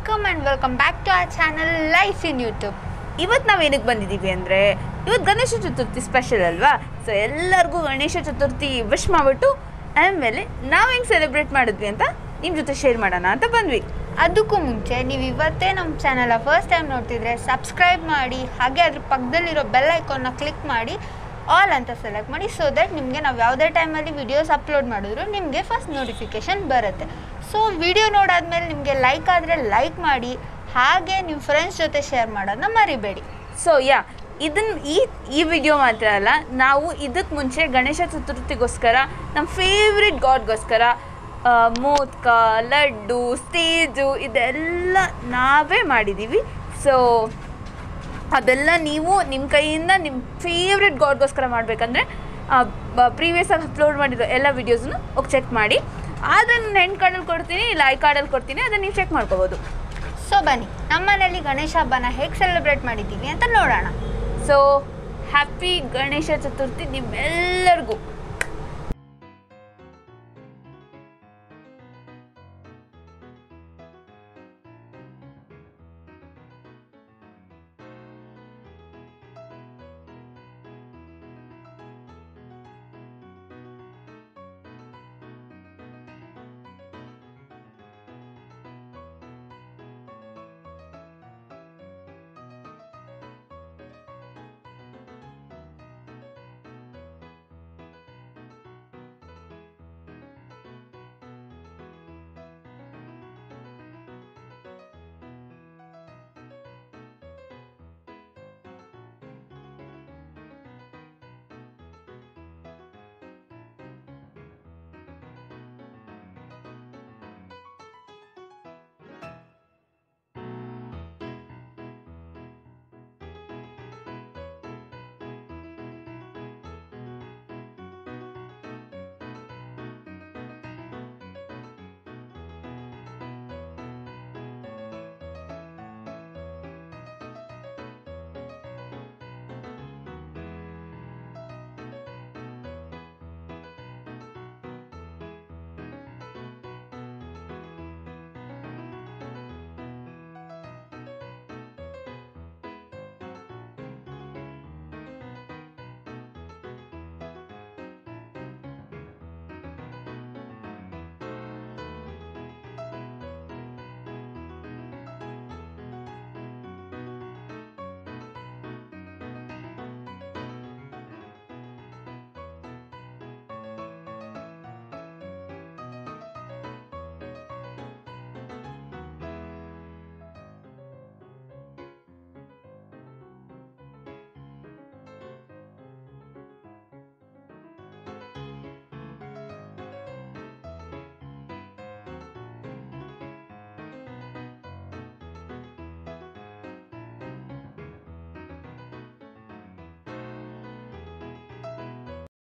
welcome and welcome back to our channel life in YouTube ಇವತ್ತು ನಾವು ಏನಕ್ಕೆ ಬಂದಿದ್ದೀವಿ ಅಂದರೆ ಇವತ್ತು ಗಣೇಶ ಚತುರ್ಥಿ ಸ್ಪೆಷಲ್ ಅಲ್ವಾ ಸೊ ಎಲ್ಲರಿಗೂ ಗಣೇಶ ಚತುರ್ಥಿ ವಿಶ್ ಮಾಡಿಬಿಟ್ಟು ಆಮೇಲೆ ನಾವು ಹೆಂಗೆ ಸೆಲೆಬ್ರೇಟ್ ಮಾಡಿದ್ವಿ ಅಂತ ನಿಮ್ಮ ಜೊತೆ ಶೇರ್ ಮಾಡೋಣ ಅಂತ ಬಂದ್ವಿ ಅದಕ್ಕೂ ಮುಂಚೆ ನೀವು ಇವತ್ತೇ ನಮ್ಮ ಚಾನಲ್ ಫಸ್ಟ್ ಟೈಮ್ ನೋಡ್ತಿದ್ರೆ ಸಬ್ಸ್ಕ್ರೈಬ್ ಮಾಡಿ ಹಾಗೆ ಅದ್ರ ಪಕ್ಕದಲ್ಲಿರೋ ಬೆಲ್ ಐಕಾನ್ನ ಕ್ಲಿಕ್ ಮಾಡಿ ಆಲ್ ಅಂತ ಸೆಲೆಕ್ಟ್ ಮಾಡಿ ಸೊ ದಟ್ ನಿಮಗೆ ನಾವು ಯಾವುದೇ ಟೈಮಲ್ಲಿ ವಿಡಿಯೋಸ್ ಅಪ್ಲೋಡ್ ಮಾಡಿದ್ರು ನಿಮಗೆ ಫಸ್ಟ್ ನೋಟಿಫಿಕೇಷನ್ ಬರುತ್ತೆ ಸೊ ವಿಡಿಯೋ ನೋಡಾದ್ಮೇಲೆ ನಿಮಗೆ ಲೈಕ್ ಆದರೆ ಲೈಕ್ ಮಾಡಿ ಹಾಗೆ ನಿಮ್ಮ ಫ್ರೆಂಡ್ಸ್ ಜೊತೆ ಶೇರ್ ಮಾಡೋದನ್ನ ಮರಿಬೇಡಿ ಸೊ ಯಾ ಇದನ್ನ ಈ ಈ ವಿಡಿಯೋ ಮಾತ್ರ ಅಲ್ಲ ನಾವು ಇದಕ್ಕೆ ಮುಂಚೆ ಗಣೇಶ ಚತುರ್ಥಿಗೋಸ್ಕರ ನಮ್ಮ ಫೇವ್ರೆಟ್ ಗಾಡ್ಗೋಸ್ಕರ ಮೋದಕ ಲಡ್ಡು ಸ್ಟೇಜು ಇದೆಲ್ಲ ನಾವೇ ಮಾಡಿದ್ದೀವಿ ಸೊ ಅದೆಲ್ಲ ನೀವು ನಿಮ್ಮ ಕೈಯಿಂದ ನಿಮ್ಮ ಫೇವ್ರೆಟ್ ಗಾಡ್ಗೋಸ್ಕರ ಮಾಡಬೇಕಂದ್ರೆ ಪ್ರೀವಿಯಸ್ ಆಗಿ ಅಪ್ಲೋಡ್ ಮಾಡಿರೋ ಎಲ್ಲ ವೀಡಿಯೋಸ್ನು ಹೋಗಿ ಚೆಕ್ ಮಾಡಿ ಆದರೆ ನಾನು ಎಂಡ್ ಕಾರ್ಡಲ್ಲಿ ಕೊಡ್ತೀನಿ ಇಲ್ಲ ಐ ಕಾರ್ಡಲ್ಲಿ ಕೊಡ್ತೀನಿ ಅದನ್ನು ನೀವು ಚೆಕ್ ಮಾಡ್ಕೋಬೋದು ಸೊ ಬನ್ನಿ ನಮ್ಮನೇಲಿ ಗಣೇಶ ಹಬ್ಬನ ಹೇಗೆ ಸೆಲೆಬ್ರೇಟ್ ಮಾಡಿದ್ದೀವಿ ಅಂತ ನೋಡೋಣ ಸೊ ಹ್ಯಾಪಿ ಗಣೇಶ ಚತುರ್ಥಿ ನಿಮ್ಮೆಲ್ಲರಿಗೂ